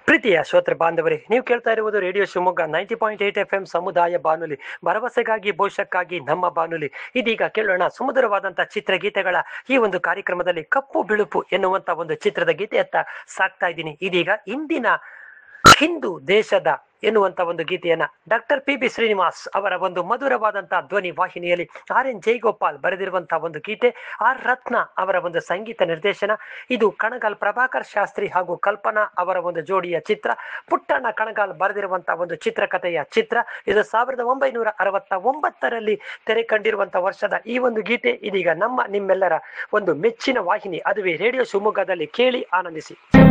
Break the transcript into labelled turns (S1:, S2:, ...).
S1: ಪ್ರೀತಿಯ ಶ್ರೋತೃ ಬಾಂಧವರೇ ನೀವು ಕೇಳ್ತಾ ಇರುವುದು radio Shivamogga ninety point eight F M ಸಮುದಾಯ ಬಾನುಲಿ ಭರವಸೆಗಾಗಿ ಭವಿಷ್ಯಕ್ಕಾಗಿ ನಮ್ಮ ಬಾನುಲಿ ಇದೀಗ ಕೇಳೋಣ ಸುಮಧುರವಾದಂತಹ ಚಿತ್ರಗೀತೆಗಳ ಈ ಒಂದು ಕಾರ್ಯಕ್ರಮದಲ್ಲಿ ಕಪ್ಪು ಬಿಳುಪು ಎನ್ನುವಂತ ಒಂದು ಚಿತ್ರದ ಗೀತೆಯತ್ತ ಸಾಕ್ತಾ ಇದ್ದೀನಿ ಇದೀಗ ಇಂದಿನ ಹಿಂದೂ ದೇಶದ ಎನ್ನುವಂತ ಒಂದು ಗೀತೆಯನ್ನ ಡಾಕ್ಟರ್ ಪಿ ಬಿ ಶ್ರೀನಿವಾಸ್ ಅವರ ಒಂದು ಮಧುರವಾದಂತಹ ಧ್ವನಿ ವಾಹಿನಿಯಲ್ಲಿ ಆರ್ ಎನ್ ಜೈಗೋಪಾಲ್ ಬರೆದಿರುವಂತಹ ಒಂದು ಗೀತೆ ಆರ್ ರತ್ನ ಅವರ ಒಂದು ಸಂಗೀತ ನಿರ್ದೇಶನ ಇದು ಕಣಗಾಲ್ ಪ್ರಭಾಕರ್ ಶಾಸ್ತ್ರಿ ಹಾಗೂ ಕಲ್ಪನಾ ಅವರ ಒಂದು ಜೋಡಿಯ ಚಿತ್ರ ಪುಟ್ಟಣ್ಣ ಕಣಗಾಲ್ ಬರೆದಿರುವಂತಹ ಒಂದು ಚಿತ್ರಕಥೆಯ ಚಿತ್ರ ಇದು ಸಾವಿರದ ಒಂಬೈನೂರ ಅರವತ್ತ ಒಂಬತ್ತರಲ್ಲಿ ತೆರೆ ಕಂಡಿರುವಂತಹ ವರ್ಷದ ಈ ಒಂದು ಗೀತೆ ಇದೀಗ ನಮ್ಮ ನಿಮ್ಮೆಲ್ಲರ ಒಂದು ಮೆಚ್ಚಿನ ವಾಹಿನಿ ಅದುವೇ ರೇಡಿಯೋ ಶಿವಮೊಗ್ಗದಲ್ಲಿ ಕೇಳಿ ಆನಂದಿಸಿ